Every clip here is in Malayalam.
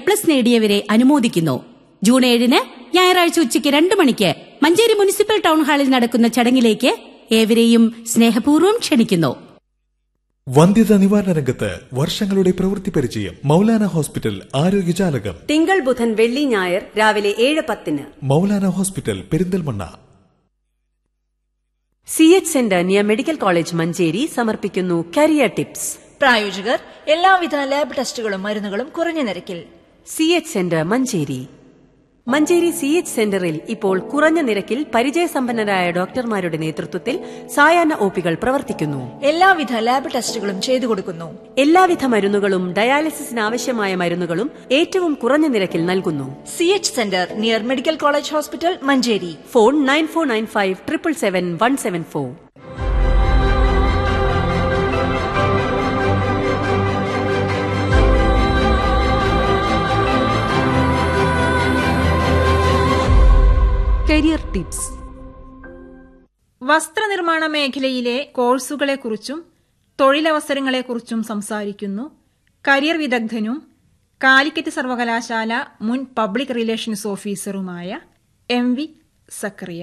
പ്ലസ് നേടിയവരെ അനുമോദിക്കുന്നു ജൂൺ ഏഴിന് ഞായറാഴ്ച ഉച്ചയ്ക്ക് രണ്ട് മണിക്ക് മഞ്ചേരി മുനിസിപ്പൽ ടൗൺ ഹാളിൽ നടക്കുന്ന ചടങ്ങിലേക്ക് ഏവരെയും സ്നേഹപൂർവ്വം ക്ഷണിക്കുന്നു വന്ധ്യതാ നിവാരണ രംഗത്ത് വർഷങ്ങളുടെ പ്രവൃത്തി പരിചയം മൗലാന ഹോസ്പിറ്റൽ ആരോഗ്യജാലകം തിങ്കൾ ബുധൻ വെള്ളി ഞായർ രാവിലെ ഏഴ് പത്തിന് Maulana hospital Perinthalmanna C H centre near medical college Manjeri സമർപ്പിക്കുന്നു കരിയർ ടിപ്സ് പ്രായോജകർ എല്ലാവിധ ലാബ് ടെസ്റ്റുകളും മരുന്നുകളും കുറഞ്ഞ നിരക്കിൽ C H centre Manjeri Manjeri C H സെന്ററിൽ ഇപ്പോൾ കുറഞ്ഞ നിരക്കിൽ പരിചയസമ്പന്നരായ ഡോക്ടർമാരുടെ നേതൃത്വത്തിൽ സായാഹ്ന ഒപികൾ പ്രവർത്തിക്കുന്നു എല്ലാവിധ ലാബ് ടെസ്റ്റുകളും ചെയ്തു കൊടുക്കുന്നു എല്ലാവിധ മരുന്നുകളും ഡയാലിസിസിന് ആവശ്യമായ മരുന്നുകളും ഏറ്റവും കുറഞ്ഞ നിരക്കിൽ നൽകുന്നു C H centre near medical college hospital Manjeri phone nine four nine five triple seven one seven four career tips വസ്ത്രനിർമ്മാണ മേഖലയിലെ കോഴ്സുകളെക്കുറിച്ചും തൊഴിലവസരങ്ങളെക്കുറിച്ചും സംസാരിക്കുന്നു കരിയർ വിദഗ്ധനും കാലിക്കറ്റ് സർവകലാശാല മുൻ പബ്ലിക് റിലേഷൻസ് ഓഫീസറുമായ എം വി സക്കറിയ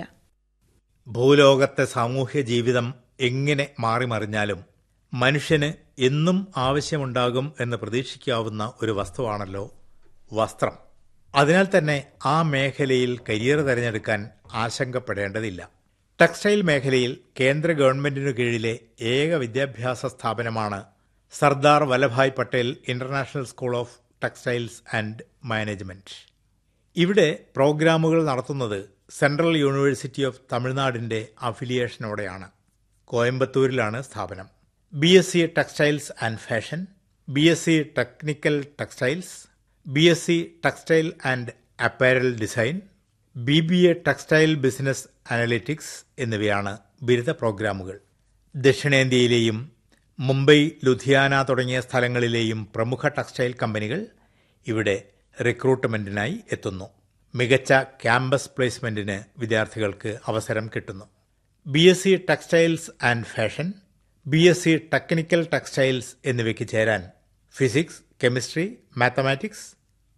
ഭൂലോകത്തെ സാമൂഹ്യ ജീവിതം എങ്ങനെ മാറിമറിഞ്ഞാലും മനുഷ്യന് എന്നും ആവശ്യമുണ്ടാകും എന്ന് പ്രതീക്ഷിക്കാവുന്ന ഒരു വസ്തുവാണല്ലോ വസ്ത്രം അതിനാൽ തന്നെ ആ മേഖലയിൽ കരിയർ തിരഞ്ഞെടുക്കാൻ ആശങ്കപ്പെടേണ്ടതില്ല ടെക്സ്റ്റൈൽ മേഖലയിൽ കേന്ദ്ര ഗവൺമെന്റിനു കീഴിലെ ഏക വിദ്യാഭ്യാസ സ്ഥാപനമാണ് Sardar Vallabhbhai Patel international school of textiles and management ഇവിടെ പ്രോഗ്രാമുകൾ നടത്തുന്നത് സെൻട്രൽ യൂണിവേഴ്സിറ്റി ഓഫ് തമിഴ്നാടിന്റെ അഫിലിയേഷനോടെയാണ് കോയമ്പത്തൂരിലാണ് സ്ഥാപനം B S C textiles and fashion B S C technical textiles B S C textile and apparel design B B A textile business analytics എന്നിവയാണ് ബിരുദ പ്രോഗ്രാമുകൾ ദക്ഷിണേന്ത്യയിലെയും മുംബൈ ലുധിയാന തുടങ്ങിയ സ്ഥലങ്ങളിലെയും പ്രമുഖ ടെക്സ്റ്റൈൽ കമ്പനികൾ ഇവിടെ റിക്രൂട്ട്മെന്റിനായി എത്തുന്നു മികച്ച ക്യാമ്പസ് പ്ലേസ്മെന്റിന് വിദ്യാർത്ഥികൾക്ക് അവസരം കിട്ടുന്നു B S C textiles and fashion B S C technical textiles എന്നിവയ്ക്ക് ചേരാൻ ഫിസിക്സ് കെമിസ്ട്രി മാത്തമാറ്റിക്സ്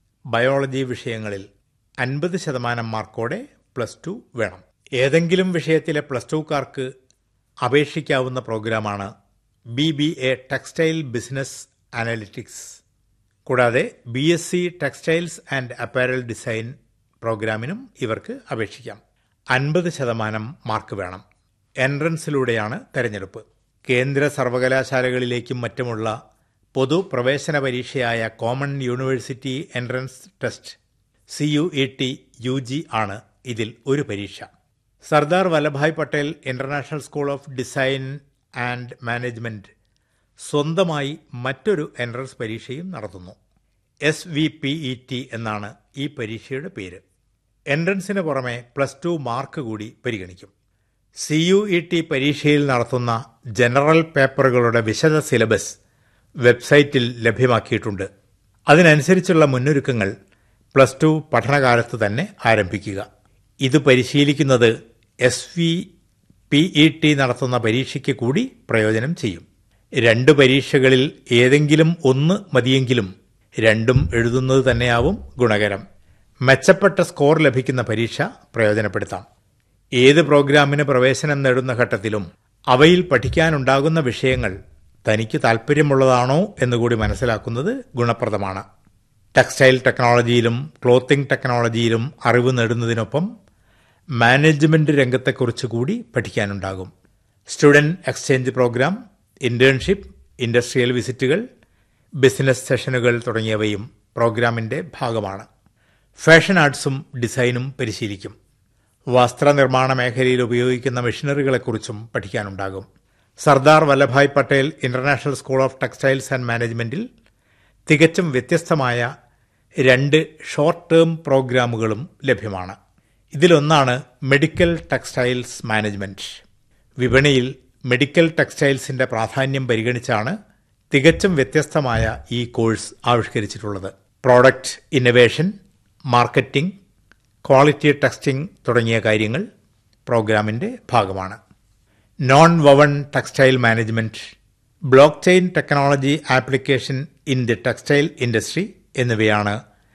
ബയോളജി വിഷയങ്ങളിൽ അൻപത് ശതമാനം മാർക്കോടെ പ്ലസ് ടു വേണം ഏതെങ്കിലും വിഷയത്തിലെ പ്ലസ് ടുക്കാർക്ക് അപേക്ഷിക്കാവുന്ന പ്രോഗ്രാമാണ് B B A textile business analytics കൂടാതെ B S C textiles and apparel design പ്രോഗ്രാമിനും ഇവർക്ക് അപേക്ഷിക്കാം അൻപത് ശതമാനം മാർക്ക് വേണം എൻട്രൻസിലൂടെയാണ് തെരഞ്ഞെടുപ്പ് കേന്ദ്ര സർവകലാശാലകളിലേക്കും മറ്റുമുള്ള പൊതുപ്രവേശന പരീക്ഷയായ common university entrance test C U E T U G ആണ് ഇതിൽ ഒരു പരീക്ഷ Sardar Vallabhbhai Patel international school of design and management സ്വന്തമായി മറ്റൊരു എൻട്രൻസ് പരീക്ഷയും നടത്തുന്നു S V P E T എന്നാണ് ഈ പരീക്ഷയുടെ പേര് എൻട്രൻസിന് പുറമെ പ്ലസ് ടു മാർക്ക് കൂടി പരിഗണിക്കും സി യു ഇ ടി പരീക്ഷയിൽ നടത്തുന്ന ജനറൽ പേപ്പറുകളുടെ വിശദ സിലബസ് വെബ്സൈറ്റിൽ ലഭ്യമാക്കിയിട്ടുണ്ട് അതിനനുസരിച്ചുള്ള മുന്നൊരുക്കങ്ങൾ പ്ലസ് ടു പഠനകാലത്ത് തന്നെ ആരംഭിക്കുക ഇത് പരിശീലിക്കുന്നത് S V P E T നടത്തുന്ന പരീക്ഷയ്ക്ക് കൂടി പ്രയോജനം ചെയ്യും രണ്ട് പരീക്ഷകളിൽ ഏതെങ്കിലും ഒന്ന് മതിയെങ്കിലും രണ്ടും എഴുതുന്നത് തന്നെയാവും ഗുണകരം മെച്ചപ്പെട്ട സ്കോർ ലഭിക്കുന്ന പരീക്ഷ പ്രയോജനപ്പെടുത്താം ഏത് പ്രോഗ്രാമിന് പ്രവേശനം നേടുന്ന ഘട്ടത്തിലും അവയിൽ പഠിക്കാനുണ്ടാകുന്ന വിഷയങ്ങൾ തനിക്ക് താൽപ്പര്യമുള്ളതാണോ എന്നുകൂടി മനസ്സിലാക്കുന്നത് ഗുണപ്രദമാണ് ടെക്സ്റ്റൈൽ ടെക്നോളജിയിലും ക്ലോത്തിംഗ് ടെക്നോളജിയിലും അറിവ് നേടുന്നതിനൊപ്പം മാനേജ്മെന്റ് രംഗത്തെക്കുറിച്ച് കൂടി പഠിക്കാനുണ്ടാകും student exchange program internship industrial വിസിറ്റുകൾ ബിസിനസ് സെഷനുകൾ തുടങ്ങിയവയും പ്രോഗ്രാമിന്റെ ഭാഗമാണ് ഫാഷൻ ആർട്സും ഡിസൈനും പരിശീലിക്കും വസ്ത്രനിർമ്മാണ മേഖലയിൽ ഉപയോഗിക്കുന്ന മെഷീനറികളെക്കുറിച്ചും പഠിക്കാനുണ്ടാകും Sardar Vallabhbhai Patel international school of textiles and മാനേജ്മെന്റിൽ തികച്ചും വ്യത്യസ്തമായ രണ്ട് ഷോർട്ട് ടേം പ്രോഗ്രാമുകളും ലഭ്യമാണ് ഇതിലൊന്നാണ് മെഡിക്കൽ ടെക്സ്റ്റൈൽസ് മാനേജ്മെന്റ് വിപണിയിൽ മെഡിക്കൽ ടെക്സ്റ്റൈൽസിന്റെ പ്രാധാന്യം പരിഗണിച്ചാണ് തികച്ചും വ്യത്യസ്തമായ ഈ കോഴ്സ് ആവിഷ്കരിച്ചിട്ടുള്ളത് product innovation marketing quality testing തുടങ്ങിയ കാര്യങ്ങൾ പ്രോഗ്രാമിന്റെ ഭാഗമാണ് non woven textile management blockchain technology application in the textile industry എന്നിവയാണ്